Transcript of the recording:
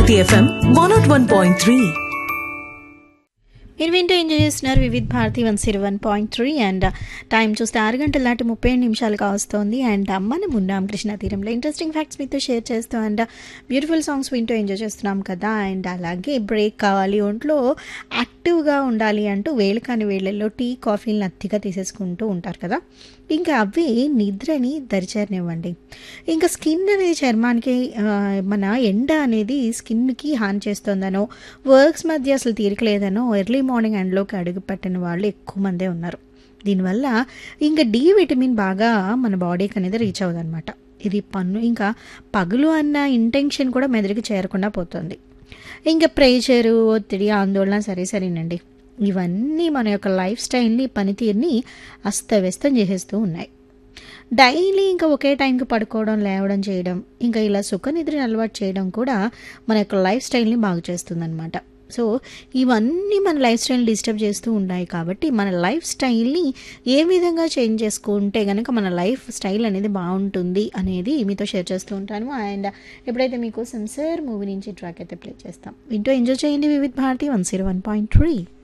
Bharati FM one nought one point three మీరు వింటూ enjoy చేస్తున్నారు Vividh Bharati one zero one point three and time చూస్తే ఆరు గంటల దాటి ముప్పై ఏడు నిమిషాలు కావస్తోంది అండ్ మనం ఉన్నాం కృష్ణా తీరంలో ఇంట్రెస్టింగ్ ఫ్యాక్ట్స్ మీతో షేర్ చేస్తూ అండ్ బ్యూటిఫుల్ సాంగ్స్ వింటూ ఎంజాయ్ చేస్తున్నాం కదా అండ్ అలాగే బ్రేక్ కావాలి ఒంట్లో యాక్టివ్గా ఉండాలి అంటూ వేలు కాని వేళ్ళల్లో టీ కాఫీలను అతిగా తీసేసుకుంటూ ఉంటారు కదా ఇంకా అవి నిద్రని దరిచేరనివ్వండి ఇంకా స్కిన్ అనేది చర్మానికి ఆ, మన ఎండ అనేది స్కిన్కి హాని చేస్తుందనో వర్క్స్ మధ్య అసలు తీరిక లేదనో ఎర్లీ మార్నింగ్ ఎండ్లోకి అడుగు పెట్టిన వాళ్ళు ఎక్కువ మందే ఉన్నారు దీనివల్ల ఇంకా డి విటమిన్ బాగా మన బాడీకి అనేది రీచ్ అవ్వదన్నమాట ఇది పన్ను ఇంకా పగులు అన్న ఇంటెన్షన్ కూడా మెదడుకి చేరకుండా పోతుంది ఇంకా ప్రెషరు ఒత్తిడి ఆందోళన సరే సరేనండి ఇవన్నీ మన యొక్క లైఫ్ స్టైల్ని పనితీరుని అస్తవ్యస్తం చేసేస్తూ ఉన్నాయి డైలీ ఇంకా ఒకే టైంకి పడుకోవడం లేవడం చేయడం ఇంకా ఇలా సుఖనిద్రని అలవాటు చేయడం కూడా మన యొక్క లైఫ్ స్టైల్ని బాగు చేస్తుందన్నమాట సో ఇవన్నీ మన లైఫ్ స్టైల్ని డిస్టర్బ్ చేస్తూ ఉన్నాయి కాబట్టి మన లైఫ్ స్టైల్ని ఏ విధంగా చేంజ్ చేసుకుంటే కనుక మన లైఫ్ స్టైల్ అనేది బాగుంటుంది అనేది మీతో షేర్ చేస్తూ ఉంటాను అండ్ ఎప్పుడైతే మీకు సిన్సియర్ మూవీ నుంచి ట్రాక్ అయితే ప్లే చేస్తాం వింటూ ఎంజాయ్ చేయండి Vividh Bharati one zero one point three